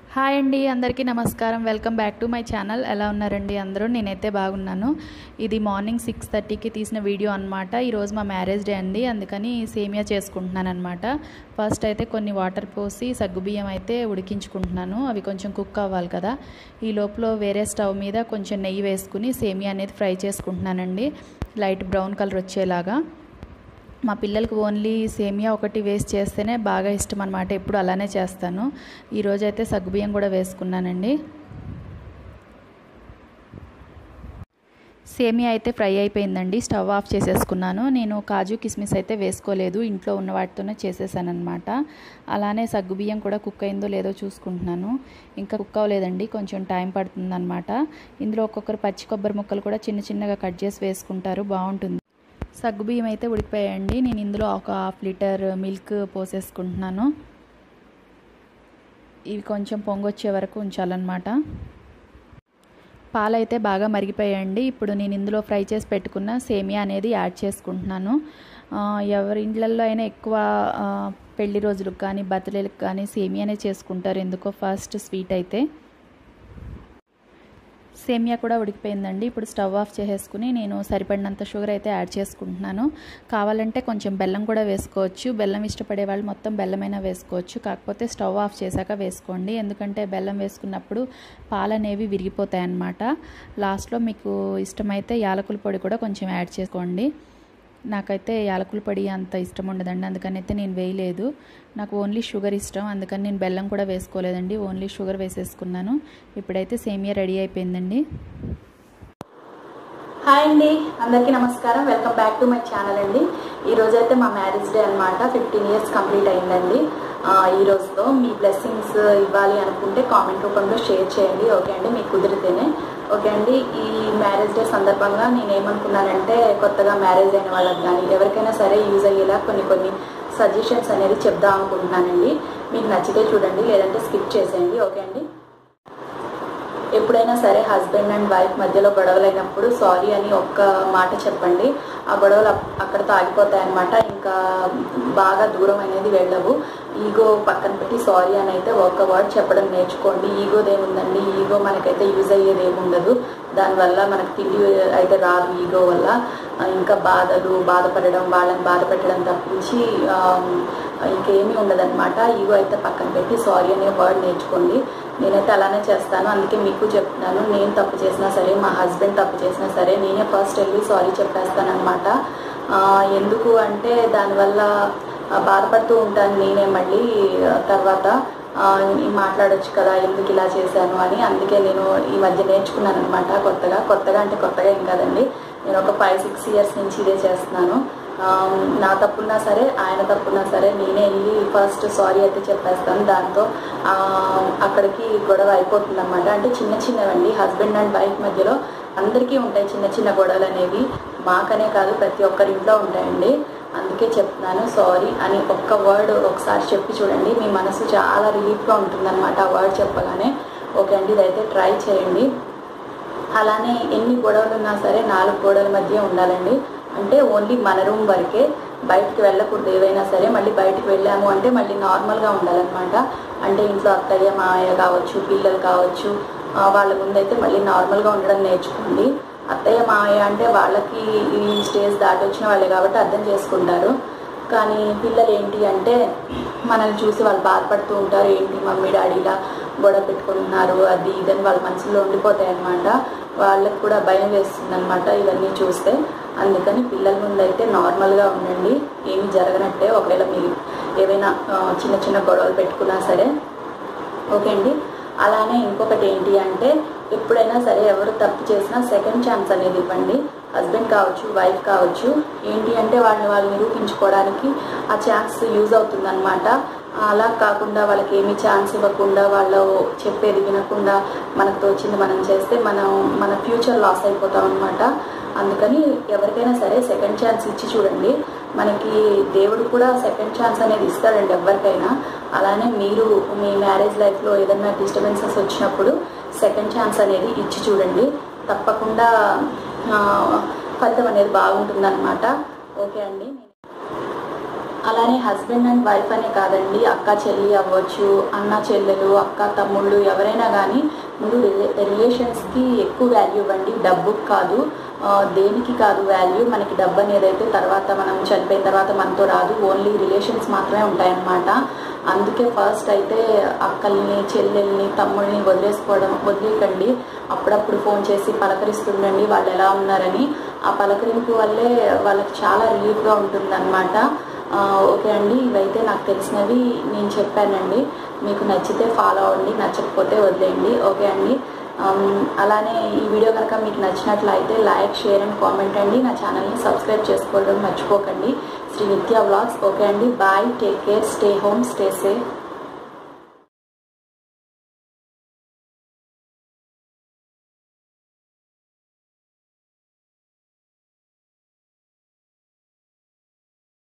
hi అండి అందరికీ నమస్కారం welcome back to my channel ఎలా ఉన్నారండి అందరూ నేనైతే బాగున్నాను ఇది మార్నింగ్ సిక్స్ థర్టీకి తీసిన వీడియో అనమాట ఈరోజు మా మ్యారేజ్ డే అండి అందుకని సేమియా చేసుకుంటున్నాను అనమాట ఫస్ట్ అయితే కొన్ని వాటర్ పోసి సగ్గుబియ్యం అయితే ఉడికించుకుంటున్నాను అవి కొంచెం కుక్ అవ్వాలి కదా ఈ లోపల వేరే స్టవ్ మీద కొంచెం నెయ్యి వేసుకుని సేమియా అనేది ఫ్రై చేసుకుంటున్నానండి లైట్ బ్రౌన్ కలర్ వచ్చేలాగా మా పిల్లలకి ఓన్లీ సేమియా ఒకటి వేస్ట్ చేస్తేనే బాగా ఇష్టం అనమాట ఎప్పుడు అలానే చేస్తాను ఈరోజు అయితే సగ్గుబియ్యం కూడా వేసుకున్నానండి సేమియా అయితే ఫ్రై అయిపోయిందండి స్టవ్ ఆఫ్ చేసేసుకున్నాను నేను కాజు కిస్మిస్ అయితే వేసుకోలేదు ఇంట్లో ఉన్న వాటితోనే చేసేసాను అనమాట అలానే సగ్గుబియ్యం కూడా కుక్ అయిందో లేదో చూసుకుంటున్నాను ఇంకా కుక్ అవ్వలేదండి కొంచెం టైం పడుతుందన్నమాట ఇందులో ఒక్కొక్కరు పచ్చి కొబ్బరి ముక్కలు కూడా చిన్న చిన్నగా కట్ చేసి వేసుకుంటారు బాగుంటుంది సగ్గుబియ్యం అయితే ఉడికిపోయాయండి నేను ఇందులో ఒక హాఫ్ లీటర్ మిల్క్ పోసేసుకుంటున్నాను ఇవి కొంచెం పొంగొచ్చే వరకు ఉంచాలన్నమాట పాలైతే బాగా మరిగిపోయాయండి ఇప్పుడు నేను ఇందులో ఫ్రై చేసి పెట్టుకున్న సేమియా అనేది యాడ్ చేసుకుంటున్నాను ఎవరి ఇండ్లల్లో అయినా ఎక్కువ పెళ్లి రోజులకు కానీ బర్త్డేలకు కానీ సేమియానే చేసుకుంటారు ఎందుకో ఫస్ట్ స్వీట్ అయితే సేమియా కూడా ఉడికిపోయిందండి ఇప్పుడు స్టవ్ ఆఫ్ చేసేసుకుని నేను సరిపడినంత షుగర్ అయితే యాడ్ చేసుకుంటున్నాను కావాలంటే కొంచెం బెల్లం కూడా వేసుకోవచ్చు బెల్లం ఇష్టపడే వాళ్ళు మొత్తం బెల్లమైనా వేసుకోవచ్చు కాకపోతే స్టవ్ ఆఫ్ చేశాక వేసుకోండి ఎందుకంటే బెల్లం వేసుకున్నప్పుడు పాలు అనేవి విరిగిపోతాయి అన్నమాట లాస్ట్లో మీకు ఇష్టమైతే యాలకుల పొడి కూడా కొంచెం యాడ్ చేసుకోండి నాకైతే యాలకుల పొడి అంత ఇష్టం ఉండదండి అందుకనైతే నేను వేయలేదు నాకు ఓన్లీ షుగర్ ఇష్టం అందుకని నేను బెల్లం కూడా వేసుకోలేదండి ఓన్లీ షుగర్ వేసేసుకున్నాను ఇప్పుడైతే సేమియా రెడీ అయిపోయిందండి హాయ్ అండి అందరికీ నమస్కారం welcome back to my channel అండి ఈ రోజు అయితే మా మ్యారేజ్ డే అనమాట ఫిఫ్టీన్ ఇయర్స్ కంప్లీట్ అయిందండి ఈ రోజుతో మీ బ్లెస్సింగ్స్ ఇవ్వాలి అనుకుంటే కామెంట్ రూపంలో షేర్ చేయండి ఓకే అండి మీకు కుదిరితేనే ఓకే అండి ఈ మ్యారేజ్ డే సందర్భంగా నేను ఏమనుకున్నానంటే కొత్తగా మ్యారేజ్ అయిన వాళ్ళకి కానీ ఎవరికైనా సరే యూజ్ అయ్యేలా కొన్ని కొన్ని సజెషన్స్ అనేది చెప్దాం అనుకుంటున్నానండి మీకు నచ్చితే చూడండి లేదంటే స్కిప్ చేసేయండి ఓకే అండి ఎప్పుడైనా సరే హస్బెండ్ అండ్ వైఫ్ మధ్యలో గొడవలైనప్పుడు సారీ అని ఒక్క మాట చెప్పండి ఆ గొడవలు అక్కడతో ఆగిపోతాయన్నమాట ఇంకా బాగా దూరం అనేది వెళ్ళవు ఈగో పక్కన పెట్టి సారీ అని అయితే ఒక్క వర్డ్ చెప్పడం నేర్చుకోండి ఈగోదేముందండి ఈగో మనకైతే యూజ్ అయ్యేది ఏముండదు దానివల్ల మనకు తిండి అయితే రాదు ఈగో వల్ల ఇంకా బాధలు బాధపడడం వాళ్ళని బాధ పెట్టడం తప్పించి ఇంకేమీ ఉండదన్నమాట ఈగో అయితే పక్కన పెట్టి సారీ అనే వర్డ్ నేర్చుకోండి నేనైతే అలానే చేస్తాను అందుకే మీకు చెప్తున్నాను నేను తప్పు చేసినా సరే మా హస్బెండ్ తప్పు చేసినా సరే నేనే ఫస్ట్ వెళ్ళి సారీ చెప్పేస్తాను అనమాట ఎందుకు అంటే దానివల్ల బాధపడుతూ ఉంటాను నేనే మళ్ళీ తర్వాత మాట్లాడొచ్చు కదా ఎందుకు ఇలా చేశాను అని అందుకే నేను ఈ మధ్య నేర్చుకున్నాను అనమాట కొత్తగా కొత్తగా అంటే కొత్తగా ఏం కాదండి నేను ఒక ఫైవ్ సిక్స్ ఇయర్స్ నుంచి ఇదే చేస్తున్నాను నా తప్పున్నా సరే ఆయన తప్పున్నా సరే నేనే వెళ్ళి ఫస్ట్ సారీ అయితే చెప్పేస్తాను దాంతో అక్కడికి గొడవ అయిపోతుంది అనమాట అంటే చిన్న చిన్నవండి హస్బెండ్ అండ్ వైఫ్ మధ్యలో అందరికీ ఉంటాయి చిన్న చిన్న గొడవలు అనేవి మాకనే కాదు ప్రతి ఒక్కరి ఇంట్లో ఉంటాయండి అందుకే చెప్తున్నాను సారీ అని ఒక్క వర్డ్ ఒకసారి చెప్పి చూడండి మీ మనసు చాలా రిలీఫ్గా ఉంటుందన్నమాట ఆ వర్డ్ చెప్పగానే ఓకే అండి ఇదైతే ట్రై చేయండి అలానే ఎన్ని గొడవలు ఉన్నా సరే నాలుగు గోడల మధ్య ఉండాలండి అంటే ఓన్లీ మన రూమ్ వరకే బయటికి వెళ్ళకూడదు ఏవైనా సరే మళ్ళీ బయటికి వెళ్ళాము అంటే మళ్ళీ నార్మల్గా ఉండాలన్నమాట అంటే ఇంట్లో అత్తయ్య మాయ కావచ్చు పిల్లలు కావచ్చు వాళ్ళ ముందైతే మళ్ళీ నార్మల్గా ఉండడం నేర్చుకోండి అత్తయ్య మాయ అంటే వాళ్ళకి ఈ స్టేజ్ దాటి వచ్చిన వాళ్ళే కాబట్టి అర్థం చేసుకుంటారు కానీ పిల్లలు ఏంటి అంటే మనల్ని చూసి వాళ్ళు బాధపడుతూ ఉంటారు ఏంటి మమ్మీ డాడీలా గొడవ పెట్టుకున్నారు అది ఇదని వాళ్ళ మనసులో ఉండిపోతాయి అనమాట వాళ్ళకి కూడా భయం వేస్తుంది అనమాట ఇవన్నీ చూస్తే అందుకని పిల్లల ముందు అయితే నార్మల్గా ఉండండి ఏమి జరగనట్టే ఒకవేళ మీరు ఏవైనా చిన్న చిన్న గొడవలు పెట్టుకున్నా సరే ఓకే అండి అలానే ఇంకొకటి ఏంటి అంటే ఎప్పుడైనా సరే ఎవరు తప్పు చేసినా సెకండ్ ఛాన్స్ అనేది ఇవ్వండి హస్బెండ్ కావచ్చు వైఫ్ కావచ్చు ఏంటి అంటే వాళ్ళని వాళ్ళు నిరూపించుకోవడానికి ఆ ఛాన్స్ యూజ్ అవుతుందన్నమాట అలా కాకుండా వాళ్ళకి ఏమి ఛాన్స్ ఇవ్వకుండా వాళ్ళు చెప్పేది వినకుండా మనకు తోచింది మనం చేస్తే మనం మన ఫ్యూచర్ లాస్ అయిపోతాం అనమాట అందుకని ఎవరికైనా సరే సెకండ్ ఛాన్స్ ఇచ్చి చూడండి మనకి దేవుడు కూడా సెకండ్ ఛాన్స్ అనేది ఇస్తాడండి ఎవరికైనా అలానే మీరు మీ మ్యారేజ్ లైఫ్లో ఏదైనా డిస్టర్బెన్సెస్ వచ్చినప్పుడు సెకండ్ ఛాన్స్ అనేది ఇచ్చి చూడండి తప్పకుండా ఫలితం అనేది బాగుంటుందన్నమాట ఓకే అండి అలానే హస్బెండ్ అండ్ వైఫ్ అనే కాదండి అక్క చెల్లి అవ్వచ్చు అన్న చెల్లెలు అక్క తమ్ముళ్ళు ఎవరైనా కానీ ముందు రిలే రిలేషన్స్కి ఎక్కువ వాల్యూ ఇవ్వండి డబ్బుకి కాదు ఆ, దేనికి కాదు వాల్యూ మనకి డబ్బు అనేది అయితే తర్వాత మనం చనిపోయిన తర్వాత మనతో రాదు ఓన్లీ రిలేషన్స్ మాత్రమే ఉంటాయన్నమాట అందుకే ఫస్ట్ అయితే అక్కల్ని చెల్లెల్ని తమ్ముళ్ళని వదిలేసుకోవడం వదిలేకండి అప్పుడప్పుడు ఫోన్ చేసి పలకరిస్తుండండి వాళ్ళు ఎలా ఉన్నారని ఆ పలకరింపు వల్లే వాళ్ళకి చాలా రిలీఫ్గా ఉంటుందన్నమాట ఆ, ఓకే అండి ఇవైతే నాకు తెలిసినవి నేను చెప్పానండి మీకు నచ్చితే ఫాలో అవ్వండి నచ్చకపోతే వదిలేయండి ఓకే అండి ఆమ్, అలానే ఈ వీడియో కనుక మీకు నచ్చినట్లయితే లైక్ షేర్ అండ్ కామెంట్ అండి నా ఛానల్ని సబ్స్క్రైబ్ చేసుకోవడం మర్చిపోకండి శ్రీ నిత్య వ్లాగ్స్ ఓకే అండి bye take care stay home stay safe